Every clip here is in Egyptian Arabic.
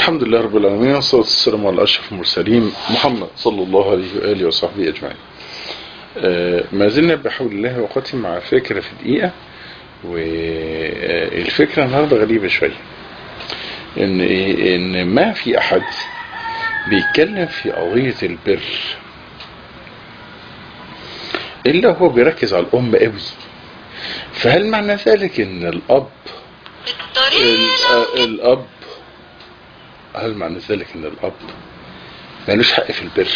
الحمد لله رب العالمين والصلاة والسلام على أشرف المرسلين محمد صلى الله عليه وآله وصحبه أجمعين آه، ما زلنا بحول الله وقتي مع فكرة في دقيقة والفكرة النهاردة غريبة شوية إن, إيه؟ إن ما في أحد بيتكلم في قضية البر إلا هو بيركز على الأم قوي فهل معنى ذلك إن الأب ال- الأب هل معنى ذلك ان الاب مالوش حق في البر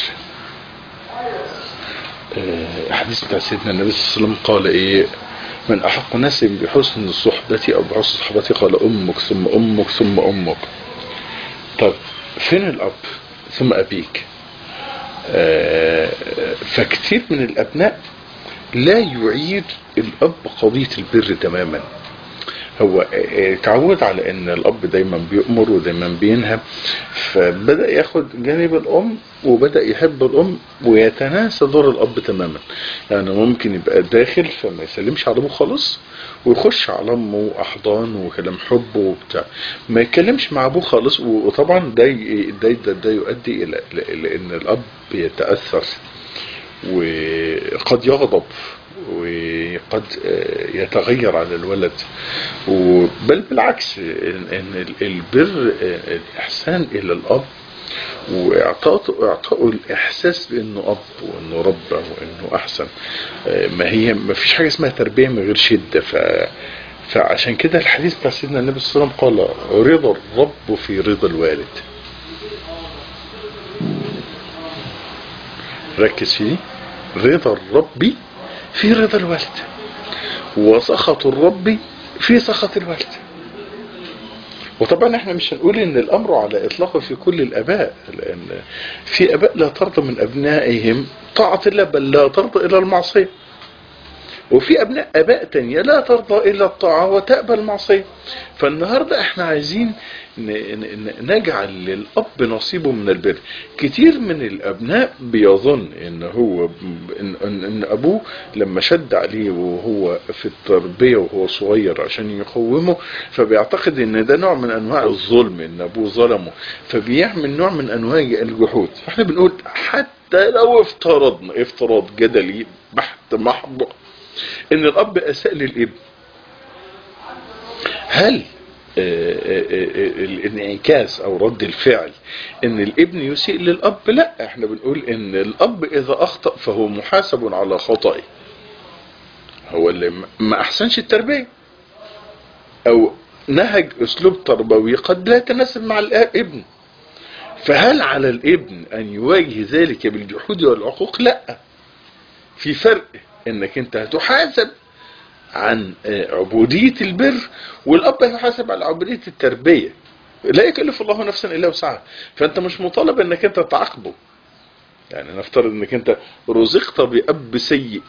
آه، حديث بتاع سيدنا النبي صلى الله عليه وسلم قال ايه من احق الناس بحسن صحبتي او بحسن صحبتي قال امك ثم امك ثم امك طب فين الاب ثم ابيك آه، فكتير من الابناء لا يعيد الاب قضية البر تماما هو اتعود على ان الاب دايما بيأمر ودايما بينهى فبدأ ياخد جانب الام وبدأ يحب الام ويتناسى دور الاب تماما يعني ممكن يبقى داخل فما يسلمش على ابوه خالص ويخش على امه احضان وكلام حب وبتاع ما يتكلمش مع ابوه خالص وطبعا ده ي- ده ده, ده يؤدي الى الى ان الاب يتاثر وقد يغضب وقد آه، يتغير على الولد و- بل بالعكس ان إن البر آه، الاحسان الى الاب واعطائه اعطائه الاحساس بانه اب وانه رب وانه احسن آه، ما هي ما فيش حاجه اسمها تربيه من غير شده ف فعشان كده الحديث بتاع سيدنا النبي صلى الله عليه وسلم قال رضا الرب في رضا الوالد ركز فيه رضا الرب في رضا الوالد وسخط الرب في سخط الوالد وطبعا احنا مش هنقول ان الامر على اطلاقه في كل الاباء لان في اباء لا ترضى من ابنائهم طاعة الله بل لا ترضى الى المعصية وفي ابناء اباء تانية لا ترضى الا الطاعة وتأبى المعصية فالنهاردة احنا عايزين ن- ن- نجعل للاب نصيبه من البر كتير من الابناء بيظن ان هو ان, إن, إن ابوه لما شد عليه وهو في التربية وهو صغير عشان يقومه فبيعتقد ان ده نوع من انواع الظلم ان ابوه ظلمه فبيعمل نوع من انواع الجحود فاحنا بنقول حتى لو افترضنا افتراض جدلي بحت محض ان الاب اساء للابن هل آه، آه، آه، الانعكاس او رد الفعل ان الابن يسيء للاب لا احنا بنقول ان الاب اذا اخطأ فهو محاسب على خطئه هو اللي م- ما احسنش التربية او نهج اسلوب تربوي قد لا يتناسب مع الابن فهل على الابن ان يواجه ذلك بالجحود والعقوق لا في فرق انك انت هتحاسب عن آه، عبودية البر والاب هيحاسب على عبودية التربية لا يكلف الله نفسا الا وسعها فانت مش مطالب انك انت تعاقبه يعني نفترض انك انت رزقت باب سيء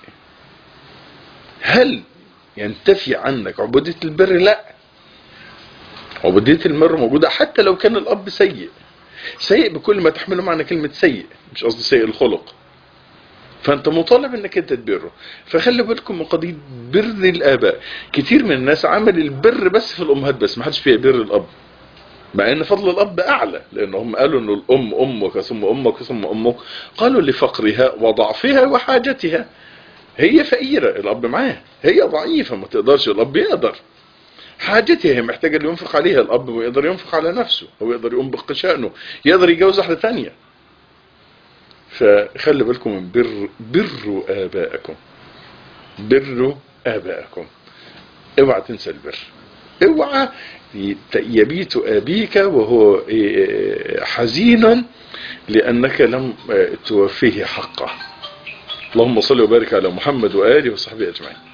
هل ينتفي عنك عبودية البر لا عبودية البر موجودة حتى لو كان الاب سيء سيء بكل ما تحمله معنى كلمة سيء مش قصدي سيء الخلق فانت مطالب انك انت تبره فخلي بالكم من قضيه بر الاباء كتير من الناس عمل البر بس في الامهات بس ما حدش بيبر الاب مع ان فضل الاب اعلى لان هم قالوا ان الام امك ثم امك ثم امك قالوا لفقرها وضعفها وحاجتها هي فقيره الاب معاه هي ضعيفه ما تقدرش الاب يقدر حاجتها هي محتاجه اللي ينفق عليها الاب ويقدر ينفق على نفسه هو يقدر يقوم بقشانه يقدر يتجوز واحده ثانيه فخلي بالكم من بر بروا آباءكم بروا آباءكم اوعى تنسى البر اوعى يبيت أبيك وهو حزينا لأنك لم توفيه حقه اللهم صل وبارك على محمد وآله وصحبه أجمعين